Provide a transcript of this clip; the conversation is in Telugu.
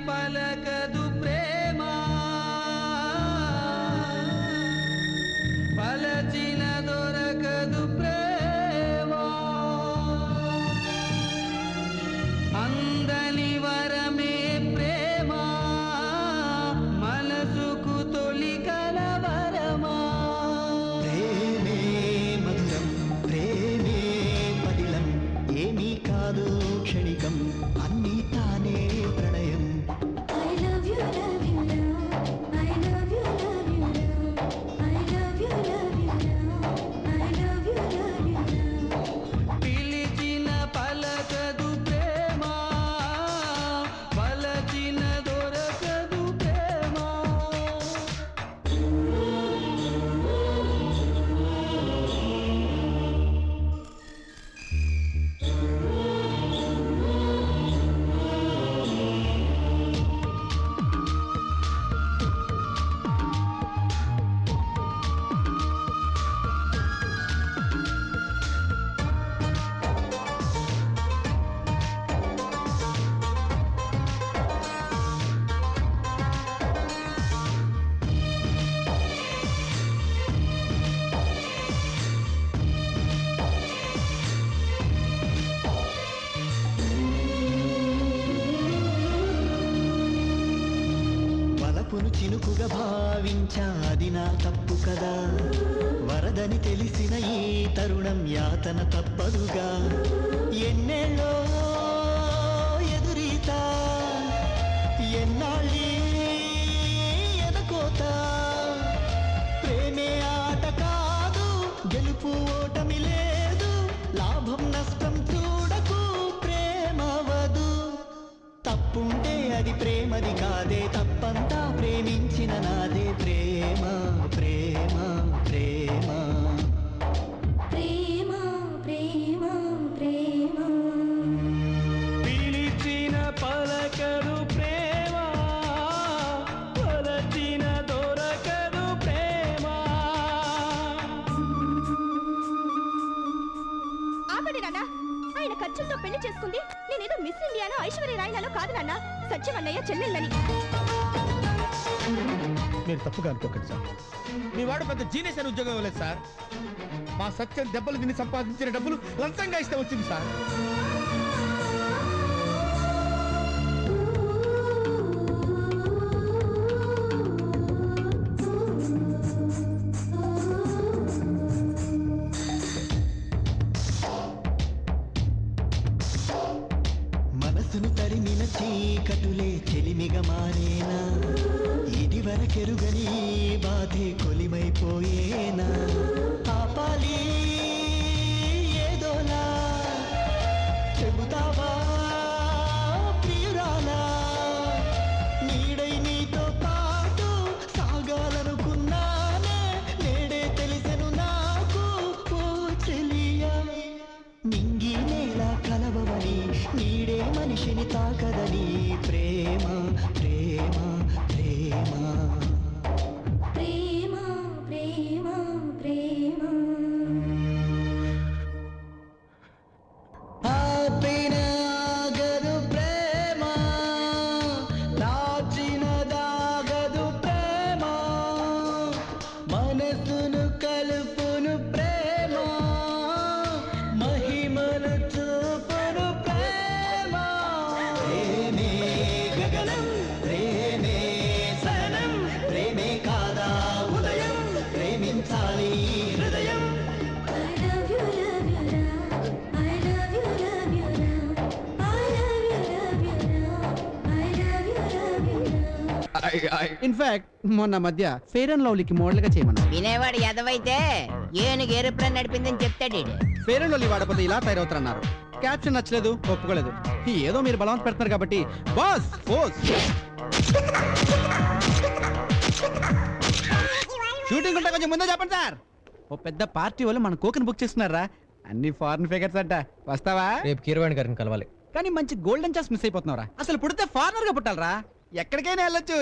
పలకదు ప్రేమ పలచిన దొరకదు ప్రేమ అందని వరమే ప్రేమ మనసుకు తొలి కలవరమా ప్రేమే మధురం ప్రేమే పదిలం ఏమీ కాదు క్షణికం అన్నీ తానే ప్రణయం I love you, love you, love. I love you, love you, love. I love you, love you, love. I love you, love you, love. పిలిచిన పలకదు ప్రేమ పలచిన దొరకదు ప్రేమ వలపును చినుకుగా భావించా అది నా తప్పు కదా వరదని తెలిసిన ఈ తరుణం యాతన తప్పదుగా ఎన్నెళ్ళో ఎదురీత ఎన్నాళ్ళీ ఎదకోత ప్రేమే ఆట కాదు గెలుపు ఓటమి లేదు లాభం నష్టం చూడకు ప్రేమవదు తప్పుంటే అది ప్రేమది కాదే తప్పంతా ప్రేమించిన నాదే ప్రేమ ప్రేమ ప్రేమ ప్రేమ ప్రేమ ప్రేమ పిలిచిన పలకదు ప్రేమ పలచిన దొరకదు ప్రేమ ఆపండి నాన్న ఆయన ఖర్చులతో పెళ్లి చేసుకుంది నేనేదో మిస్ ఇండియాలో ఐశ్వర్య రాయనాలో కాదు నాన్న సత్యమన్నయ్య చెల్లెళ్ళని మీరు తప్పుగా అనుకోకండి సార్ మీ వాడు పెద్ద జీనియస్ అని ఉద్యోగం ఇవ్వలేదు సార్ మా సత్యం దెబ్బలు తిని సంపాదించిన డబ్బులు లంచంగా ఇస్తే వచ్చింది సార్ మనసును తరిమిన చీకటులే చెలిమిగా మారేనా ఇది వరకెరుగని బాధే కొలిమైపోయేనా ఆపాలి ఏదోలా చెబుతావా ప్రియురాలా నీడై నీతో పాటు సాగాలనుకున్నానే నేడే తెలిసెను నాకు ఓ చెలియా నింగి నేల కలవవని నీడే మనిషిని తాకదని ప్రేమ ప్రేమ ప్రేమ ప్రేమ ప్రేమ ప్రేమ ఆపిన ఆగదు ప్రేమ దాచిన దాగదు ప్రేమ మనసును కలుపును ప్రేమ మహిమను చూపును ప్రేమ ప్రేమే గగనం ప్రేమే సనం ప్రేమే కాదా ఉదయం ప్రేమించాలి హృదయం I love you, love you, love. I love you, love you, love. I love you, love you, love. I love you, love you, love. In fact మొన్న మధ్య ఫెయిర్ అండ్ లవ్లీకి మోడల్ గా చేయమన్నా వినేవాడు ఎదవైతే ఏనుగు ఏరోప్లేన్ నడిపిందని చెప్తాడు ఈడు. ఫెయిర్ అండ్ లవ్లీ వాడపోతే ఇలా తయారవుతారన్నారు క్యాప్షన్ నచ్చలేదు ఒప్పుకోలేదు ఈ ఏదో మీరు బలవంత పెడుతున్నారు కాబట్టి బాస్ ఫోర్స్ షూటింగ్ ఉంటే కొంచెం ముందే చెప్పండి సార్ ఓ పెద్ద పార్టీ వాళ్ళు మన కోకని బుక్ చేస్తున్నారా అన్ని ఫారెన్ ఫిగర్స్ అంట వస్తావా రేపు కీరవాణి గారిని కలవాలి కానీ మంచి గోల్డెన్ ఛాన్స్ మిస్ అయిపోతున్నారా అసలు పుడితే ఫారినర్ గా పుట్టాలరా ఎక్కడికైనా వెళ్ళొచ్చు